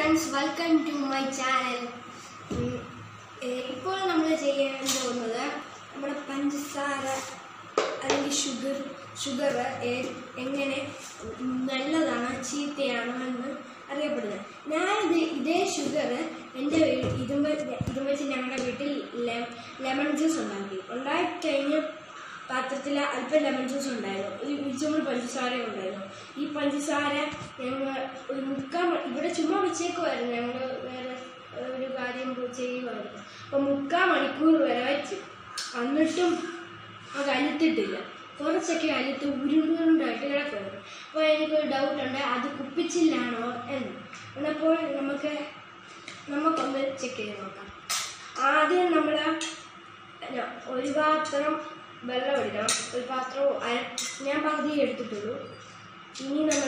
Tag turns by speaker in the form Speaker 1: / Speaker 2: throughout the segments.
Speaker 1: friends welcome to my channel ഇപ്പോൾ നമ്മൾ ചെയ്യാൻ പോകുന്നത് നമ്മുടെ പഞ്ചസാര അല്ലെങ്കിൽ ഷുഗർ ഷുഗർ എങ്ങനെ നല്ലതാണ് ചീത്തയാണോ എന്ന് അറിയപ്പെടുന്നത് ഞാനിത് ഇതേ ഷുഗർ എൻ്റെ ഇതും ഇതും വെച്ച് ഞങ്ങളുടെ വീട്ടിൽ ലെമൺ ജ്യൂസ് ഉണ്ടാക്കി ഉണ്ടായിക്കഴിഞ്ഞ് പാത്രത്തിൽ അല്പം ലെമൺ ജ്യൂസ് ഉണ്ടായിരുന്നു ഈ ഇച്ചുമ്പോൾ പഞ്ചസാര ഉണ്ടായിരുന്നു ഈ പഞ്ചസാര ഞങ്ങൾ ഒരു മുക്കാൽ മണി ഇവിടെ ചുമ്മാ വെച്ചേക്കുമായിരുന്നു ഞങ്ങൾ വേറെ ഒരു കാര്യം ചെയ്യുമായിരുന്നു അപ്പോൾ മുക്കാൽ മണിക്കൂർ വരെ വെച്ച് എന്നിട്ടും അത് അലുത്തിട്ടില്ല കുറച്ചൊക്കെ അലുത്ത് ഉരുണ്ടുരുണ്ടായിട്ട് കിടക്കുമായിരുന്നു അപ്പോൾ എനിക്കൊരു ഡൗട്ട് ഉണ്ട് അത് കുപ്പിച്ചില്ലാണോ എന്ന് എന്നപ്പോൾ നമുക്ക് നമുക്കൊന്ന് ചെക്ക് ചെയ്ത് നോക്കാം ആദ്യം നമ്മൾ ഒരു പാത്രം വെള്ളം എടുക്കണം ഒരു പാത്രം അര ഞാൻ പകുതി എടുത്തിട്ടുള്ളൂ ഇനി നമ്മൾ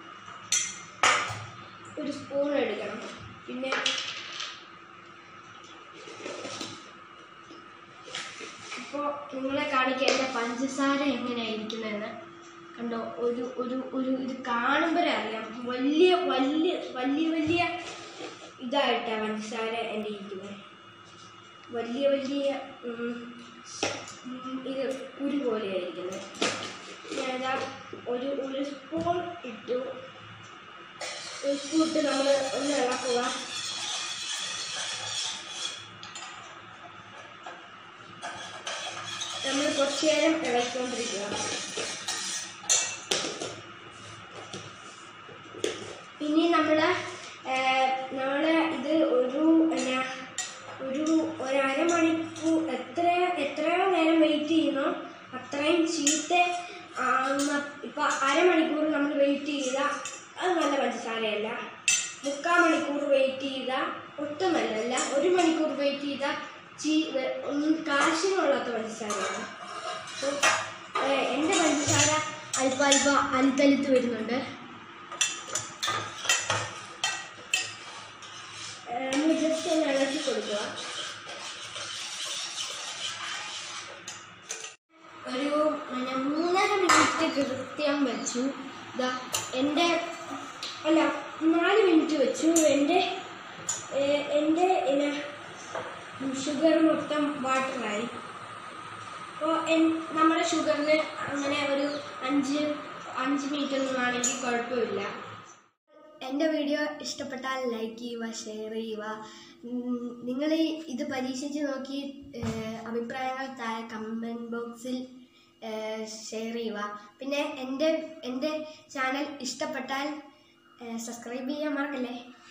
Speaker 1: ഒരു സ്പൂൺ എടുക്കണം പിന്നെ ഇപ്പോൾ നിങ്ങളെ കാണിക്കാൻ എൻ്റെ പഞ്ചസാര എങ്ങനെയായിരിക്കുന്നതെന്ന് കണ്ടോ ഒരു ഒരു ഒരു ഇത് കാണുമ്പോഴേ അറിയാം വലിയ വലിയ വലിയ വലിയ ഇതായിട്ടാണ് പഞ്ചസാര എൻ്റെ ഇരിക്കുന്നത് വലിയ വലിയ ഉം, ഉം, ഇത് കുരു പോലെയായിരിക്കുന്നത് ഞാനിതാ ഒരു ഒരു സ്പൂൺ ഇട്ടു ഒരു സ്പൂൺ ഇട്ട് നമ്മൾ ഒന്ന് ഇളക്കുക നമ്മൾ കുറച്ച് നേരം ഇളക്കിക്കൊണ്ടിരിക്കുക ഇനി നമ്മൾ നമ്മൾ ഇത് ഒരു എന്നാ ഒരു ഒരു അരമണിക്കൂർ എത്ര എത്രയോ നേരം വെയിറ്റ് ചെയ്യുന്നോ അത്രയും ചീത്ത ഇപ്പം അരമണിക്കൂർ നമ്മൾ വെയിറ്റ് ചെയ്താൽ അത് നല്ല പഞ്ചസാരയല്ല മുക്കാൽ മണിക്കൂർ വെയിറ്റ് ചെയ്താൽ ഒട്ടും നല്ലതല്ല ഒരു മണിക്കൂർ വെയിറ്റ് ചെയ്താൽ ചീ ഒന്നും കാശിനുള്ളാത്ത പഞ്ചസാരയാണ് അപ്പോൾ എൻ്റെ പഞ്ചസാര അല്പ അല്പ അലുത്തലുത്ത് വരുന്നുണ്ട് നമ്മൾ ജസ്റ്റ് ഒന്ന് ഇളക്കി കൊടുക്കുക ഒരു പിന്നെ മൂന്നര മിനിറ്റ് കൃത്യം വെച്ചു ഇതാ എൻ്റെ അല്ല നാല് മിനിറ്റ് വെച്ചു എൻ്റെ ഏഹ്, എൻ്റെ പിന്നെ ഷുഗർ മൊത്തം വാട്ടറായി അപ്പോൾ നമ്മുടെ ഷുഗറിന് അങ്ങനെ ഒരു അഞ്ച് അഞ്ച് മിനിറ്റ് ഒന്നും ആണെങ്കിൽ കുഴപ്പമില്ല എൻ്റെ വീഡിയോ ഇഷ്ടപ്പെട്ടാൽ ലൈക്ക് ചെയ്യുക ഷെയർ ചെയ്യുക നിങ്ങൾ ഇത് പരീക്ഷിച്ച് നോക്കി ഏഹ്, അഭിപ്രായങ്ങൾ താഴെ കമൻറ്റ് ബോക്സിൽ ഷെയർ ചെയ്യുക പിന്നെ എൻ്റെ എൻ്റെ ചാനൽ ഇഷ്ടപ്പെട്ടാൽ സബ്സ്ക്രൈബ് ചെയ്യാൻ മറക്കല്ലേ